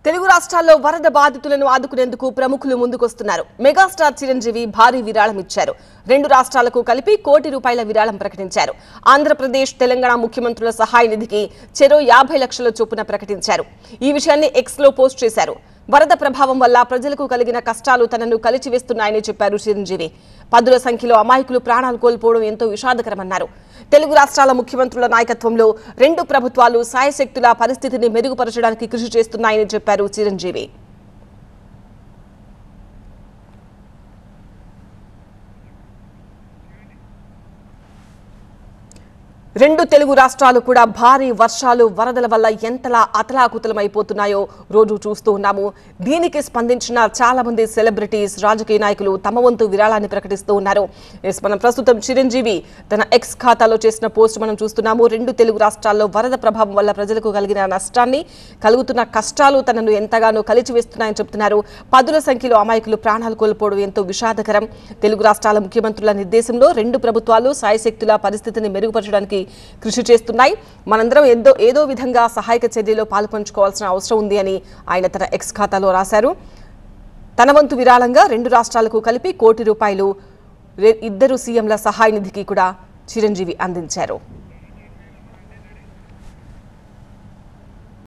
తెలుగు రాష్ట్రాల్లో వరద బాధితులను ఆదుకునేందుకు ప్రముఖులు ముందుకొస్తున్నారు మెగాస్టార్ చిరంజీవి భారీ విరాళం ఇచ్చారు రెండు రాష్ట్రాలకు కలిపి కోటి రూపాయల విరాళం ప్రకటించారు ఆంధ్రప్రదేశ్ తెలంగాణ ముఖ్యమంత్రుల సహాయ నిధికి చెరో యాభై లక్షల చొప్పున ప్రకటించారు ఈ విషయాన్ని ఎక్స్ లో పోస్ట్ చేశారు వరద ప్రభావం వల్ల ప్రజలకు కలిగిన కష్టాలు తనను కలిచివేస్తున్నాయని చెప్పారు చిరంజీవి పదుల సంఖ్యలో అమాయకులు ప్రాణాలు కోల్పోవడం ఎంతో విషాదకరమన్నారు తెలుగు రాష్ట్రాల ముఖ్యమంత్రుల నాయకత్వంలో రెండు ప్రభుత్వాలు సాయశక్తుల పరిస్థితిని మెరుగుపరచడానికి కృషి చేస్తున్నాయని చెప్పారు చిరంజీవి రెండు తెలుగు రాష్ట్రాలు కూడా భారీ వర్షాలు వరదల వల్ల ఎంతలా అతలాకుతలమైపోతున్నాయో రోజు చూస్తూ ఉన్నాము దీనికి స్పందించిన చాలా మంది సెలబ్రిటీస్ రాజకీయ నాయకులు తమ వంతు విరాళాన్ని ప్రకటిస్తూ ఉన్నారు ఎస్ మనం ప్రస్తుతం చిరంజీవి తన ఎక్స్ ఖాతాలో చేసిన పోస్ట్ మనం చూస్తున్నాము రెండు తెలుగు రాష్ట్రాల్లో వరద ప్రభావం వల్ల ప్రజలకు కలిగిన నష్టాన్ని కలుగుతున్న కష్టాలు తనను ఎంతగానో కలిచివేస్తున్నాయని చెప్తున్నారు పదుల సంఖ్యలో అమాయకులు ప్రాణాలు కోల్పోవడం ఎంతో విషాదకరం తెలుగు రాష్ట్రాల ముఖ్యమంత్రుల నిర్దేశంలో రెండు ప్రభుత్వాలు సాయశక్తుల పరిస్థితిని మెరుగుపరచడానికి కృషి చేస్తున్నాయి మనందరం ఏదో ఏదో విధంగా సహాయక చర్యలో పాల్పంచుకోవాల్సిన అవసరం ఉంది అని ఆయన తన ఎక్స్ ఖాతాలో రాశారు తన వంతు విరాళంగా రెండు రాష్ట్రాలకు కలిపి కోటి రూపాయలు రె- ఇద్దరు సీఎంల సహాయ నిధికి కూడా చిరంజీవి అందించారు